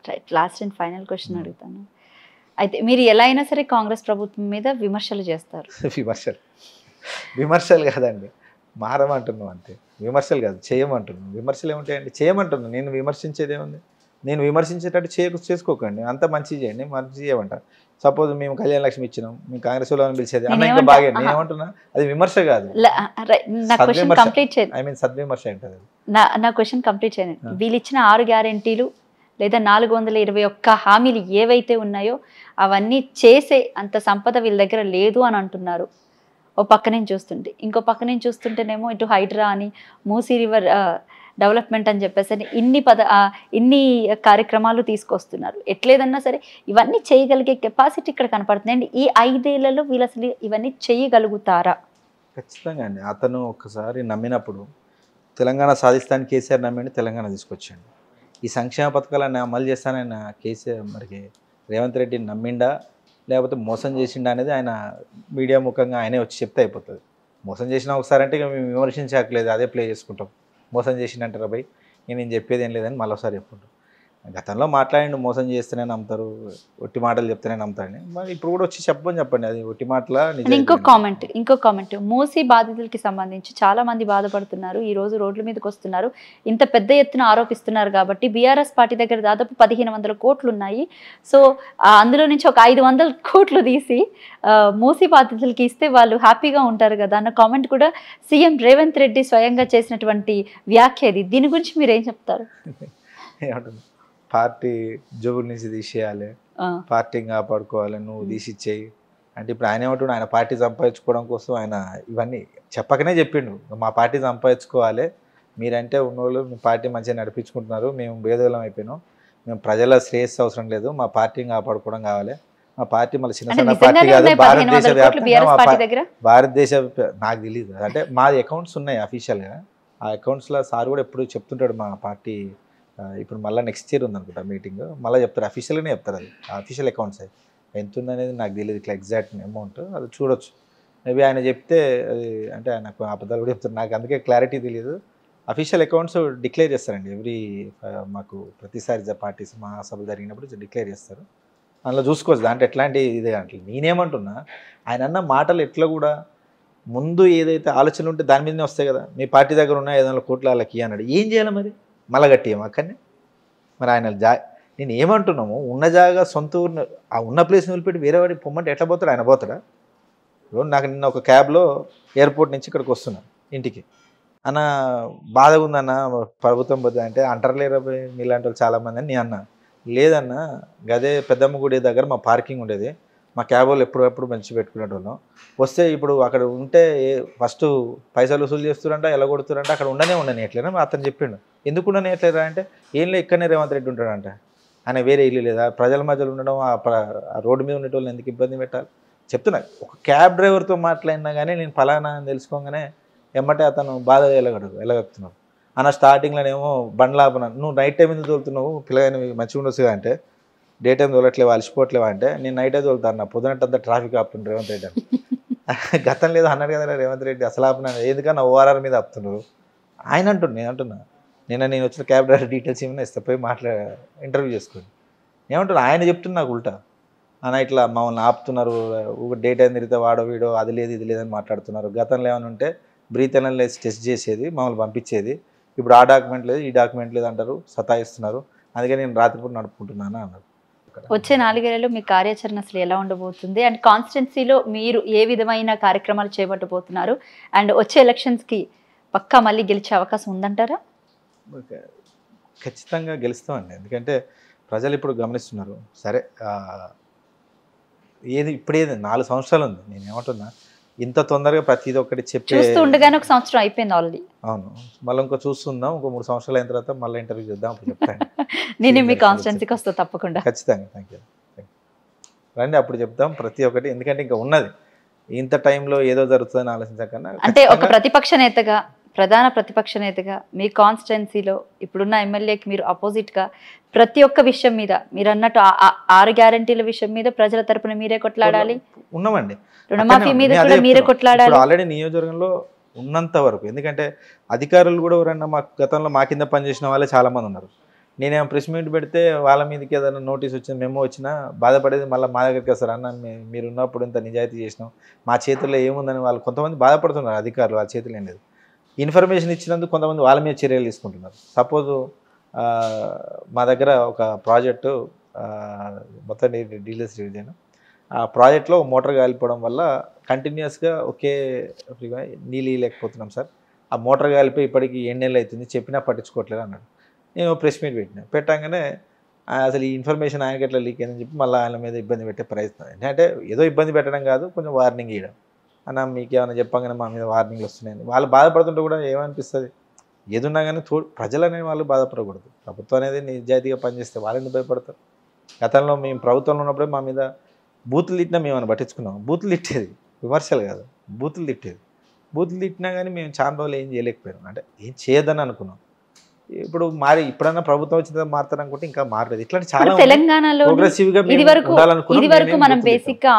Right last and final question అడుగుతాను అయితే మీరు ఎలా అయినా సరే కాంగ్రెస్ ప్రభుత్వం మీద విమర్శలు చేస్తారు విమర్శలు విమర్శలు కాదండి మారమంటున్నాం అంతే విమర్శలు కాదు చేయమంటున్నాం విమర్శలు ఏముంటాయండి చేయమంటున్నాను నేను విమర్శించేది ఏముంది నేను విమర్శించేటట్టు చేయ చేసుకోకండి అంత మంచి చేయండి మంచి చేయమంట సపోజ్ మేము కళ్యాణ లక్ష్మి ఇచ్చినాం మేము కాంగ్రెస్ వాళ్ళని పిలిచేది అన్న ఇంకా నేనేమంటా- బాగా నేను ఆహా. ఏమంటున్నా అది విమర్శ కాదు ల- right, నా క్వశ్చన్ సద్విమర్శ. కంప్లీట్ చేయండి ఐ మీన్ సద్విమర్శ ఉంటుంది అది నా నా క్వశ్చన్ కంప్లీట్ చేయండి ఆ. వీళ్ళు ఇచ్చిన ఆరు గ్యారెంటీలు లేదా నాలుగు వందల ఇరవై ఒక్క హామీలు ఏవైతే ఉన్నాయో అవన్నీ చేసే అంత సంపద వీళ్ళ దగ్గర లేదు అని అంటున్నారు ఓ పక్క నుంచి చూస్తుంటే ఇంకో పక్క నుంచి చూస్తుంటేనేమో ఇటు హైడ్రా అని మూసీ రివర్ డెవలప్మెంట్ అని చెప్పేసి అని ఇన్ని పద ఆ, ఇన్ని కార్యక్రమాలు తీసుకొస్తున్నారు ఎట్లేదన్నా సరే ఇవన్నీ చేయగలిగే కెపాసిటీ ఇక్కడ కనపడుతుంది అండ్ ఈ ఐదేళ్లలో వీళ్ళు అసలు ఇవన్నీ చేయగలుగుతారా ఖచ్చితంగా అండి అతను ఒక్కసారి నమ్మినప్పుడు తెలంగాణ సాధిస్తానికి కేసీఆర్ నమ్మిండి తెలంగాణ తీసుకొచ్చాడు ఈ సంక్షేమ పథకాలన్నీ అమలు చేస్తానన్న కేసీఆర్ మరికి రేవంత్ రెడ్డి నమ్మిండా లేకపోతే మోసం చేసిండా అనేది ఆయన మీడియా ముఖంగా ఆయనే వచ్చి చెప్తే అయిపోతుంది మోసం చేసిన ఒకసారి అంటే ఇక మేము విమర్శించట్లేదు అదే ప్లే చేసుకుంటాం మోసం చేసిండంటారా భయ్ నేను చెప్పేది ఏం లేదని మళ్ళీ ఒకసారి చెప్పుకుంటాం గతంలో మాట్లాడి మోసం చేస్తేనే నమ్ముతారు ఒట్టి మాటలు చెప్తేనే నమ్ముతారని మరి ఇప్పుడు కూడా వచ్చి చెప్పని చెప్పండి అది ఒట్టి మాటల అండ్ ఇంకో కామెంట్ ఇంకో కామెంట్ మూసీ బాధితులకి సంబంధించి చాలా మంది బాధపడుతున్నారు ఈ రోజు రోడ్ల మీదకి వస్తున్నారు ఇంత పెద్ద ఎత్తున ఆరోపిస్తున్నారు కాబట్టి బీఆర్ఎస్ పార్టీ దగ్గర దాదాపు పదిహేను వందల కోట్లు ఉన్నాయి సో ఆ, అందులో నుంచి ఒక ఐదు వందల కోట్లు తీసి ఆ, మూసీ బాధితులకి ఇస్తే వాళ్ళు హ్యాపీగా ఉంటారు కదా అన్న కామెంట్ కూడా సీఎం రేవంత్ రెడ్డి స్వయంగా చేసినటువంటి వ్యాఖ్య ఇది దీని గురించి మీరు ఏం చెప్తారు ఏమంటుంది పార్టీ జోబుల నుంచి తీసేయాలి ఆ, పార్టీని కాపాడుకోవాలి నువ్వు తీసిచ్చేయి అంటే ఇప్పుడు ఆయన ఏమంటున్నాడు ఆయన పార్టీ సంపాదించుకోవడం కోసం ఆయన ఇవన్నీ చెప్పకనే చెప్పిండు మా పార్టీ సంపాదించుకోవాలి మీరంటే ఉన్నోళ్ళు మీ పార్టీ మంచిగా నడిపించుకుంటున్నారు మేము భేదోళం అయిపోయినాం మేము ప్రజల శ్రేయస్సు అవసరం లేదు మా పార్టీని కాపాడుకోవడం కావాలి మా పార్టీ మళ్ళీ చిన్న అంటే చిన్న పార్టీ నిజంగానే కాదు ఉన్నాయి పదిహేను భారతదేశ వందల కోట్లు వ్యాప్తంగా బీఆర్ఎస్ మా పార్టీ పా- దగ్గర భారతదేశ నాకు తెలియదు అంటే మాది అకౌంట్స్ ఉన్నాయి అఫీషియల్గా ఆ అకౌంట్స్లో సార్ కూడా ఎప్పుడు చెప్తుంటాడు మా పార్టీ ఆ, ఇప్పుడు మళ్ళీ నెక్స్ట్ ఇయర్ ఉందనుకుంటా మీటింగ్ మళ్ళీ చెప్తారు అఫీషియల్గానే చెప్తారు అది అఫీషియల్ అకౌంట్స్ అవి ఎంత ఉందనేది నాకు తెలియదు ఇట్లా ఎగ్జాక్ట్ అమౌంట్ అది చూడొచ్చు మేబీ ఆయన చెప్తే అది అంటే ఆయనకు అబద్ధాలు కూడా చెప్తారు నాకు అందుకే క్లారిటీ తెలియదు అఫీషియల్ అకౌంట్స్ డిక్లేర్ చేస్తారండి ఎవ్రీ మాకు ప్రతిసారి జ- పార్టీస్ మహాసభ జరిగినప్పుడు డిక్లేర్ చేస్తారు అందులో చూసుకోవచ్చు దాంట్లో ఎట్లాంటి ఇదే అంటే నేనేమంటున్నా ఆయన అన్న మాటలు ఎట్లా కూడా ముందు ఏదైతే ఆలోచనలు ఉంటే దాని మీదనే వస్తాయి కదా మీ పార్టీ దగ్గర ఉన్న ఐదు వందల కోట్ల వాళ్ళకి అన్నాడు ఏం చేయాలి మరి మళ్ళా కట్టియం అక్కడనే మరి ఆయన జా నేను ఏమంటున్నాము ఉన్న జాగా సొంత ఊరిని ఆ ఉన్న ప్లేస్ని వదిలిపెట్టి వేరే వాడికి పొమ్మంటే ఎట్లా పోతాడు ఆయన పోతాడా ఇప్పుడు నాకు నిన్న ఒక క్యాబ్లో ఎయిర్పోర్ట్ నుంచి ఇక్కడికి వస్తున్నాను ఇంటికి అన్న బాధగా ఉందన్న ప్రభుత్వం పోతే అంటే అంటారులేరా భయ్, మీలాంటి వాళ్ళు చాలామంది అని నేను అన్నా లేదన్న గదే పెద్దమ్మ గుడి దగ్గర మా పార్కింగ్ ఉండేది మా క్యాబ్ వాళ్ళు ఎప్పుడెప్పుడు మంచి పెట్టుకునేటోళ్ళం వస్తే ఇప్పుడు అక్కడ ఉంటే ఫస్ట్ పైసలు వసూలు చేస్తురంట ఎలా కొడుతురంట అక్కడ ఉండనే ఉండని ఎట్లేనా అతను చెప్పిండు ఎందుకు ఉండని ఎట్లేరా అంటే ఏం లేదు ఇక్కడనే రేవంత్ రెడ్డి ఉంటాడంట ఆయన వేరే ఇల్లు లేదా ప్రజల మధ్యలో ఉండడం ఆ ప్ర- ఆ రోడ్డు మీద ఉండేటోళ్ళని ఎందుకు ఇబ్బంది పెట్టాలి చెప్తున్నా ఒక క్యాబ్ డ్రైవర్తో మాట్లాడినా కానీ నేను ఫలానా అని తెలుసుకోగానే ఎమ్మటే అతను బాధ వెళ్ళగడు వెళ్ళగలుగుతున్నాడు అన్న స్టార్టింగ్లోనేమో బండ్లు ఆపన నువ్వు నైట్ టైం ఎందుకు తోలుతున్నావు పిల్లగాని మంచిగా ఉండొచ్చుగా అంటే డే టైం తోలట్లేవా అలసిపోవట్లేవా అంటే నేను నైటే తోలుతాను నా పొద్దునట్టంతా ట్రాఫిక్ ఆపుతుండ్రు రేవంత్ రెడ్డి అని గతం లేదు అన్నాడు కదా రేవంత్ రెడ్డి అసలు ఆపిన ఎందుకన్నా ఓఆర్ఆర్ మీద ఆపుతున్నారు ఆయన అంటున్నా నేను అంటున్నా నిన్న నేను వచ్చిన క్యాబ్ డ్రైవర్ డీటెయిల్స్ ఏమైనా ఇస్తే పోయి మాట్లా ఇంటర్వ్యూ చేసుకోండి ఏమంటున్నా ఆయన చెప్తున్నా నాకు ఉల్టా అన్న ఇట్లా మమ్మల్ని ఆపుతున్నారు ఒక డే టైం తిరిగితే వాడో వీడో అది లేదు ఇది లేదని మాట్లాడుతున్నారు గతంలో ఏమైనా ఉంటే బ్రీత్ అనలైజ్ టెస్ట్ చేసేది మమ్మల్ని పంపించేది ఇప్పుడు ఆ డాక్యుమెంట్ లేదు ఈ డాక్యుమెంట్ లేదు అంటారు సతాయిస్తున్నారు అందుకే నేను రాత్రిపూట నడుపుకుంటున్నాను అన్నారు వచ్చే నాలుగేళ్లలో మీ కార్యాచరణ అసలు ఎలా ఉండబోతుంది అండ్ కాన్స్టిట్యున్సీలో మీరు ఏ విధమైన కార్యక్రమాలు చేపట్టబోతున్నారు అండ్ వచ్చే ఎలక్షన్స్కి పక్కా మళ్ళీ గెలిచే అవకాశం ఉందంటారా ఓకే. ఖచ్చితంగా గెలుస్తామండి ఎందుకంటే ప్రజలు ఇప్పుడు గమనిస్తున్నారు సరే ఆ, ఏది ఇప్పుడేది నాలుగు సంవత్సరాలు ఉంది నేను ఏమంటున్నా ఇంత తొందరగా ప్రతిది ఒక్కటి చెప్పే చూస్తూ ఉండగానే ఒక సంవత్సరం అయిపోయింది ఆల్రెడీ అవును మళ్ళీ ఇంకో చూస్తుందాం ఇంకో మూడు సంవత్సరాలు అయిన తర్వాత మళ్ళీ ఇంటర్వ్యూ చేద్దాం అప్పుడు చెప్తాను నేను మీ Yes, కాన్స్టిట్యున్సీకి వస్తా తప్పకుండా ఖచ్చితంగా థ్యాంక్ యూ రండి అప్పుడు చెప్తాం ప్రతి ఒక్కటి ఎందుకంటే ఇంకా ఉన్నది ఇంత టైంలో ఏదో జరుగుతుందని ఆలోచించకన్నా అంటే ఒక ఖచ్చితంగా ప్రతిపక్ష నేతగా ప్రధాన ప్రతిపక్ష నేతగా మీ కాన్స్టిట్యున్సీలో ఇప్పుడున్న ఎమ్మెల్యేకి మీరు opposite గా ప్రతి ఒక్క విషయం మీద మీరు అన్నట్టు ఆ- ఆ ఆరు గ్యారంటీల విషయం మీద ప్రజల తరపున మీరే కొట్లాడాలి ఉన్నామండి రుణమాఫీ మీద నేను అదే కూడా మీరే చెప్తున్నా. కొట్లాడాలి ఇప్పుడు ఆల్రెడీ నియోజకవర్గంలో ఉన్నంత వరకు ఎందుకంటే అధికారులు కూడా ఎవరన్నా మా గతంలో మా కింద పనిచేసిన వాళ్ళే చాలా మంది ఉన్నారు నేనేమో ప్రెస్ మీట్ పెడితే వాళ్ళ మీదకి ఏదైనా నోటీస్ వచ్చిన మెమో వచ్చినా బాధపడేది మళ్ళీ మా దగ్గరికి వస్తారు అన్న మీ- మీరు ఉన్నప్పుడు ఇంత నిజాయితీ చేసినాం మా చేతుల్లో ఏముందని వాళ్ళు కొంతమంది బాధపడుతున్నారు అధికారులు వాళ్ళ చేతులు ఏం లేదు ఇన్ఫర్మేషన్ ఇచ్చినందుకు కొంతమంది వాళ్ళ మీద చర్యలు తీసుకుంటున్నారు సపోజ్ మా దగ్గర ఒక ప్రాజెక్టు ఆ, మొత్తం డీలర్స్ డివిజన్ ఆ ప్రాజెక్ట్లో మోటార్ కాలిపోవడం వల్ల కంటిన్యూస్గా ఒకే ఫ్రీగా నీళ్ళు లేకపోతున్నాం సార్ ఆ మోటార్ కాలిపోయి ఇప్పటికి ఎన్ని నెలలు అవుతుంది చెప్పినా పట్టించుకోవట్లేదు అన్నాడు నేను ప్రెస్ మీట్ పెట్టిన పెట్టగానే ఆ, అసలు ఈ ఇన్ఫర్మేషన్ ఆయనకి ఎట్లా లీక్ అయిందని చెప్పి మళ్ళీ ఆయన మీద ఇబ్బంది పెట్టే ప్రయత్నం అంటే ఏదో ఇబ్బంది పెట్టడం కాదు కొంచెం వార్నింగ్ ఇవ్వడం అన్న మీకు ఏమైనా చెప్పగానే మా మీద వార్నింగ్లు వస్తున్నాయని వాళ్ళు బాధపడుతుంటే కూడా ఏమనిపిస్తుంది ఏదున్నా కానీ తో ప్రజలు అనే వాళ్ళు బాధపడకూడదు ప్రభుత్వం అనేది నిజాయితీగా పనిచేస్తే వాళ్ళని భయపడతారు గతంలో మేము ప్రభుత్వంలో ఉన్నప్పుడే మా మీద బూతులు తిట్టినా మేము ఏమైనా పట్టించుకున్నాం బూతులు తిట్టేది విమర్శలు కాదు బూతులు తిట్టేది బూతులు తిట్టినా కానీ మేము చాలా రోజులు ఏం చేయలేకపోయాం అంటే ఏం చేయదని అనుకున్నాం ఇప్పుడు మారి ఇప్పుడన్నా ప్రభుత్వం వచ్చిన తర్వాత మారుతారనుకుంటే ఇంకా మారలేదు ఇట్లాంటి చాలా ఇప్పుడు తెలంగాణలో ప్రోగ్రెసివ్ గా ఇది మేము వరకు ఉండాలనుకున్నాం. ఇది వరకు మేమేం మనం బూతులు తిట్టాం. బేసిక్ గా